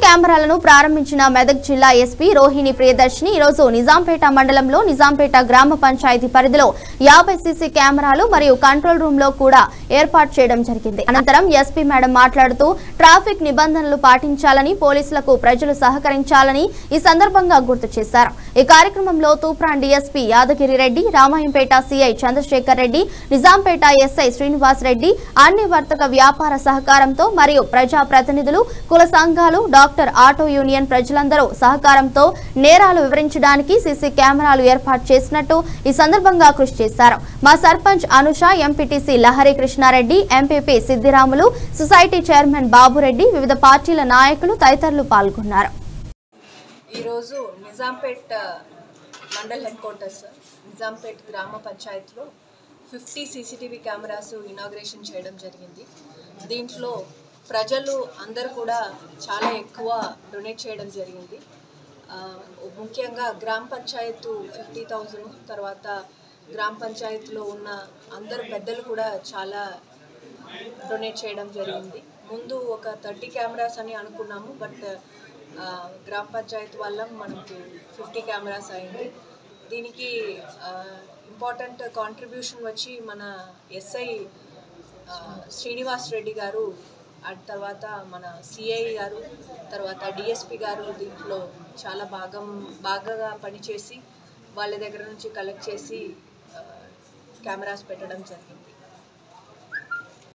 కెమెరాలను ప్రారంభించిన మెదక్ జిల్లా ఎస్పీ రోహిణి ప్రియదర్శిని ఈరోజు నిజాంపేట మండలంలో నిజాంపేట గ్రామ పంచాయతీ పరిధిలో యాభై సీసీ కెమెరాలు మరియు కంట్రోల్ రూమ్ లో కూడా ఏర్పాటు చేయడం జరిగింది అనంతరం ఎస్పీ మేడం మాట్లాడుతూ ట్రాఫిక్ నిబంధనలు పాటించాలని పోలీసులకు ప్రజలు సహకరించాలని ఈ సందర్భంగా గుర్తు చేశారు ఈ కార్యక్రమంలో Toopran DSP Yadagiri Reddy Ramayampet CI Chandrashekar Reddy Nizampet SI Srinivas Reddy అన్ని వర్తక వ్యాపార సహకారంతో మరియు ప్రజా ప్రతినిధులు కుల సంఘాలు డాక్టర్ ఆటో యూనియన్ ప్రజలందరూ సహకారంతో నేరాలు వివరించడానికి సీసీ కెమెరాలు ఏర్పాటు చేసినట్టు ఈ సందర్భంగా కృషి చేశారు మా sarpanch Anusha MPTC Lahari Krishna Reddy MPP Siddiramulu society chairman Babu Reddy వివిధ పార్టీల నాయకులు తదితరులు పాల్గొన్నారు ఈరోజు నిజాంపేట్ మండల్ హెడ్ క్వార్టర్స్ నిజాంపేట్ గ్రామ పంచాయత్లో ఫిఫ్టీ సీసీటీవీ కెమెరాస్ ఇనాగ్రేషన్ చేయడం జరిగింది దీంట్లో ప్రజలు అందరూ కూడా చాలా ఎక్కువ డొనేట్ చేయడం జరిగింది ఆ, ముఖ్యంగా గ్రామ పంచాయత్ ఫిఫ్టీ థౌజండ్ తర్వాత గ్రామ పంచాయతీలో ఉన్న అందరు పెద్దలు కూడా చాలా డొనేట్ చేయడం జరిగింది ముందు ఒక థర్టీ కెమెరాస్ అని అనుకున్నాము బట్ గ్రామ పంచాయతీ వల్ల మనకి ఫిఫ్టీ కెమెరాస్ అయింది దీనికి ఇంపార్టెంట్ కాంట్రిబ్యూషన్ వచ్చి మన ఎస్ఐ శ్రీనివాస్ రెడ్డి గారు ఆ తర్వాత మన సిఐ గారు తర్వాత డిఎస్పి గారు దీంట్లో చాలా భాగం బాగా పనిచేసి వాళ్ళ దగ్గర నుంచి కలెక్ట్ చేసి కెమెరాస్ పెట్టడం జరిగింది